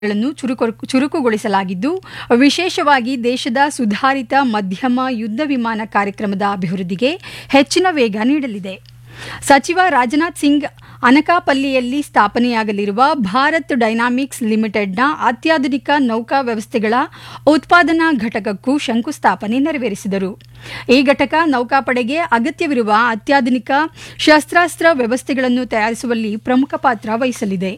ಗಳನ್ನು ಚುರುಕು ಚುರುಕುಗೊಳಿಸಲಾಗಿದ್ದು ವಿಶೇಷವಾಗಿ ದೇಶದ ಸುಧಾರಿತ ಮಧ್ಯಮ ಯುದ್ಧ ವಿಮಾನ ಕಾರ್ಯಕ್ರಮದ ಅಭಿವೃದ್ಧಿಗೆ ಹೆಚ್ಚಿನ ವೇಗ ನೀಡಲಿದೆ ಸಚಿವ ರಾಜನಾಥ್ ಸಿಂಗ್ ಅನಕಾಪಲ್ಲಿಯಲ್ಲಿ ಸ್ಥಾಪನೆಯಾಗಲಿರುವ ಭಾರತ್ ಡೈನಾಮಿಕ್ಸ್ ಲಿಮಿಟೆಡ್ನ ಅತ್ಯಾಧುನಿಕ ನೌಕಾ ವ್ಯವಸ್ಥೆಗಳ ಉತ್ಪಾದನಾ ಘಟಕಕ್ಕೂ ಶಂಕುಸ್ಥಾಪನೆ ನೆರವೇರಿಸಿದರು ಈ ಘಟಕ ನೌಕಾಪಡೆಗೆ ಅಗತ್ಯವಿರುವ ಅತ್ಯಾಧುನಿಕ ಶಸ್ತ್ರಾಸ್ತ್ರ ವ್ಯವಸ್ಥೆಗಳನ್ನು ತಯಾರಿಸುವಲ್ಲಿ ಪ್ರಮುಖ ಪಾತ್ರ ವಹಿಸಲಿದೆ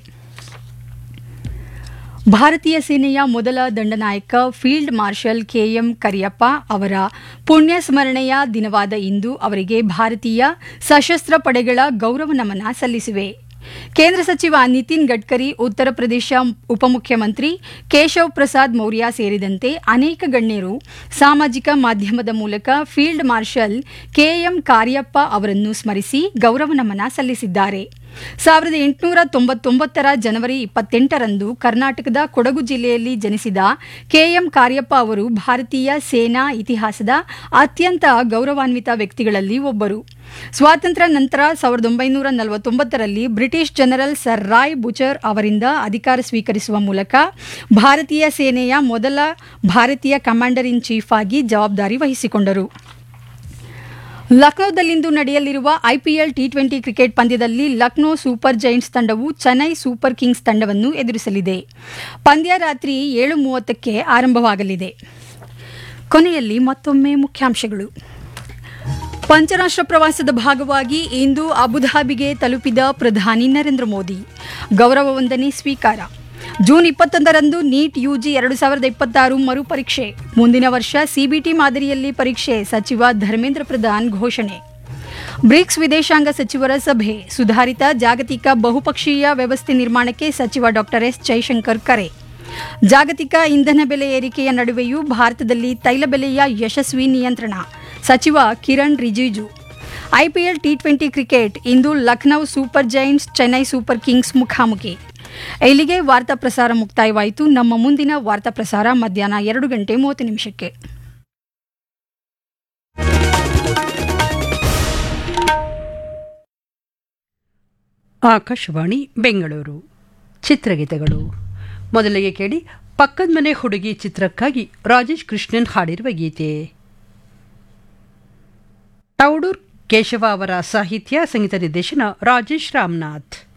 ಭಾರತೀಯ ಸೇನೆಯ ಮೊದಲ ದಂಡನಾಯಕ ಫೀಲ್ಡ್ ಮಾರ್ಷಲ್ ಕೆಎಂ ಕರಿಯಪ್ಪ ಅವರ ಪುಣ್ಯ ಸ್ಮರಣೆಯ ದಿನವಾದ ಇಂದು ಅವರಿಗೆ ಭಾರತೀಯ ಸಶಸ್ತ್ರ ಪಡೆಗಳ ಗೌರವ ನಮನ ಸಲ್ಲಿಸಿವೆ ಕೇಂದ್ರ ಸಚಿವ ನಿತಿನ್ ಗಡ್ಕರಿ ಉತ್ತರ ಪ್ರದೇಶ ಉಪಮುಖ್ಯಮಂತ್ರಿ ಕೇಶವ್ ಪ್ರಸಾದ್ ಮೌರ್ಯ ಸೇರಿದಂತೆ ಅನೇಕ ಗಣ್ಯರು ಸಾಮಾಜಿಕ ಮಾಧ್ಯಮದ ಮೂಲಕ ಫೀಲ್ಡ್ ಮಾರ್ಷಲ್ ಕೆಎಂ ಕಾರ್ಯಪ್ಪ ಅವರನ್ನು ಸ್ಮರಿಸಿ ಗೌರವ ನಮನ ಸಲ್ಲಿಸಿದ್ದಾರೆ ಸಾವಿರದ ಎಂಟುನೂರ ತೊಂಬತ್ತೊಂಬತ್ತರ ಜನವರಿ ಇಪ್ಪತ್ತೆಂಟರಂದು ಕರ್ನಾಟಕದ ಕೊಡಗು ಜಿಲ್ಲೆಯಲ್ಲಿ ಜನಿಸಿದ ಕೆಎಂ ಕಾರ್ಯಪ್ಪ ಅವರು ಭಾರತೀಯ ಸೇನಾ ಇತಿಹಾಸದ ಅತ್ಯಂತ ಗೌರವಾನ್ವಿತ ವ್ಯಕ್ತಿಗಳಲ್ಲಿ ಒಬ್ಬರು ಸ್ವಾತಂತ್ರ್ಯ ನಂತರ ಸಾವಿರದ ಒಂಬೈನೂರ ನಲವತ್ತೊಂಬತ್ತರಲ್ಲಿ British general sir Roy Bucher ಅವರಿಂದ ಅಧಿಕಾರ ಸ್ವೀಕರಿಸುವ ಮೂಲಕ ಭಾರತೀಯ ಸೇನೆಯ ಮೊದಲ ಭಾರತೀಯ ಕಮಾಂಡರ್ ಇನ್ ಚೀಫ್ ಆಗಿ ಜವಾಬ್ದಾರಿ ವಹಿಸಿಕೊಂಡರು ಲಕ್ನೋದಲ್ಲಿಂದು ನಡೆಯಲಿರುವ ಐಪಿಎಲ್ ಟಿ ಟ್ವೆಂಟಿ ಕ್ರಿಕೆಟ್ ಪಂದ್ಯದಲ್ಲಿ ಲಕ್ನೋ ಸೂಪರ್ ಜೈಂಟ್ಸ್ ತಂಡವು ಚೆನ್ನೈ ಸೂಪರ್ ಕಿಂಗ್ಸ್ ತಂಡವನ್ನು ಎದುರಿಸಲಿದೆ ಪಂದ್ಯ ರಾತ್ರಿ ಏಳು ಮೂವತ್ತಕ್ಕೆ ಆರಂಭವಾಗಲಿದೆ ಕೊನೆಯಲ್ಲಿ ಮತ್ತೊಮ್ಮೆ ಮುಖ್ಯಾಂಶಗಳು ಪಂಚರಾಷ್ಟ್ರ ಪ್ರವಾಸದ ಭಾಗವಾಗಿ ಇಂದು ಅಬುಧಾಬಿಗೆ ತಲುಪಿದ ಪ್ರಧಾನಿ ನರೇಂದ್ರ ಮೋದಿ ಗೌರವ ವಂದನೆ ಸ್ವೀಕಾರ ಜೂನ್ ಇಪ್ಪತ್ತೊಂದರಂದು ನೀಟ್ ಯುಜಿ ಎರಡು ಸಾವಿರದ ಇಪ್ಪತ್ತಾರು ಮರುಪರೀಕ್ಷೆ ಮುಂದಿನ ವರ್ಷ ಸಿಬಿಟಿ ಮಾದರಿಯಲ್ಲಿ ಪರೀಕ್ಷೆ ಸಚಿವ ಧರ್ಮೇಂದ್ರ ಪ್ರಧಾನ್ ಘೋಷಣೆ ಬ್ರಿಕ್ಸ್ ವಿದೇಶಾಂಗ ಸಚಿವರ ಸಭೆ ಸುಧಾರಿತ ಜಾಗತಿಕ ಬಹುಪಕ್ಷೀಯ ವ್ಯವಸ್ಥೆ ನಿರ್ಮಾಣಕ್ಕೆ ಸಚಿವ ಡಾಕ್ಟರ್ ಎಸ್ ಜೈಶಂಕರ್ ಕರೆ ಜಾಗತಿಕ ಇಂಧನ ಬೆಲೆ ಏರಿಕೆಯ ನಡುವೆಯೂ ಭಾರತದಲ್ಲಿ ತೈಲ ಬೆಲೆಯ ಯಶಸ್ವಿ ನಿಯಂತ್ರಣ ಸಚಿವ Kiran Rijiju IPL T twenty cricket ಇಂದು Lucknow super giants Chennai super kings ಮುಖಾಮುಖಿ ಇಲ್ಲಿಗೆ ವಾರ್ತಾ ಪ್ರಸಾರ ಮುಕ್ತಾಯವಾಯಿತು ನಮ್ಮ ಮುಂದಿನ ವಾರ್ತಾ ಪ್ರಸಾರ ಮಧ್ಯಾಹ್ನ ಎರಡು ಗಂಟೆ ಮೂವತ್ತು ನಿಮಿಷಕ್ಕೆ ಆಕಾಶವಾಣಿ ಬೆಂಗಳೂರು ಚಿತ್ರಗೀತೆಗಳು ಮೊದಲಿಗೆ ಕೇಳಿ ಪಕ್ಕದ ಮನೆ ಹುಡುಗಿ ಚಿತ್ರಕ್ಕಾಗಿ ರಾಜೇಶ್ ಕೃಷ್ಣನ್ ಹಾಡಿರುವ ಗೀತೆ ಟೌಡೂರ್ ಕೇಶವ ಅವರ ಸಾಹಿತ್ಯ ಸಂಗೀತ ನಿರ್ದೇಶನ ರಾಜೇಶ್ ರಾಮನಾಥ್